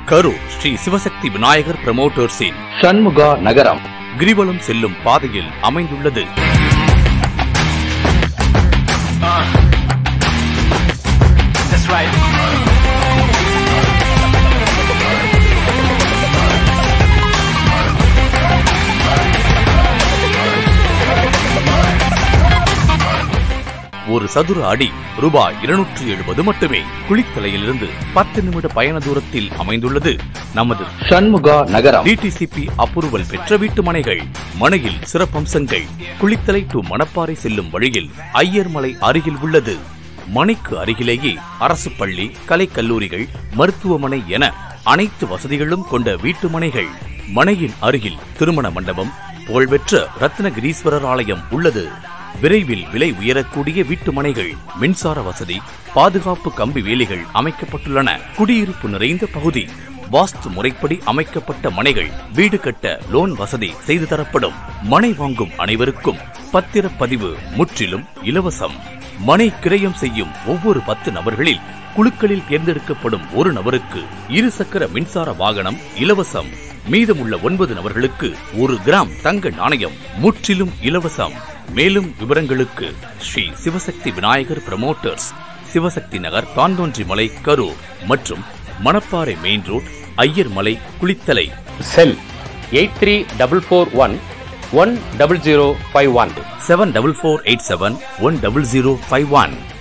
கரூர் ஸ்ரீ சிவசக்தி விநாயகர் பிரமோட்டர்ஸின் சண்முகா நகரம் கிரிவலம் செல்லும் பாதையில் அமைந்துள்ளது That's right. ஒரு சதுர அடி ரூபாய் இருநூற்று எழுபது மட்டுமே குளித்தலையிலிருந்து பத்து நிமிட பயண தூரத்தில் அமைந்துள்ளது நமது சண்முகா நகரம் டிடிசிபி அப்ரூவல் பெற்ற வீட்டு மனைகள் மனையில் சிறப்பம்சங்கள் குளித்தலை டு மணப்பாறை செல்லும் வழியில் ஐயர்மலை அருகில் உள்ளது மனைக்கு அருகிலேயே அரசு பள்ளி கலைக்கல்லூரிகள் மருத்துவமனை என அனைத்து வசதிகளும் கொண்ட வீட்டு மனைகள் மனையின் அருகில் திருமண மண்டபம் புகழ்பெற்ற ரத்னகிரீஸ்வரர் ஆலயம் உள்ளது விரைவில் விலை உயரக்கூடிய வீட்டு மனைகள் மின்சார வசதி பாதுகாப்பு கம்பி வேலிகள் அமைக்கப்பட்டுள்ளன குடியிருப்பு நிறைந்த பகுதி வாஸ்து முறைப்படி அமைக்கப்பட்ட மனைகள் வீடு கட்ட லோன் வசதி செய்து தரப்படும் மனை வாங்கும் அனைவருக்கும் பத்திரப்பதிவு முற்றிலும் இலவசம் மனை கிரயம் செய்யும் ஒவ்வொரு பத்து நபர்களில் குழுக்களில் தேர்ந்தெடுக்கப்படும் ஒரு நபருக்கு இருசக்கர மின்சார வாகனம் இலவசம் மீதமுள்ள ஒன்பது நபர்களுக்கு ஒரு கிராம் தங்க நாணயம் முற்றிலும் இலவசம் மேலும் விவரங்களுக்கு ஸ்ரீ சிவசக்தி விநாயகர் பிரமோட்டர்ஸ் சிவசக்தி நகர் தாந்தோன்றி மலை கரூர் மற்றும் Manapparai main road Iyer Malai Kulithalai cell eight three double four one one double zero five one seven double four eight seven one double zero five one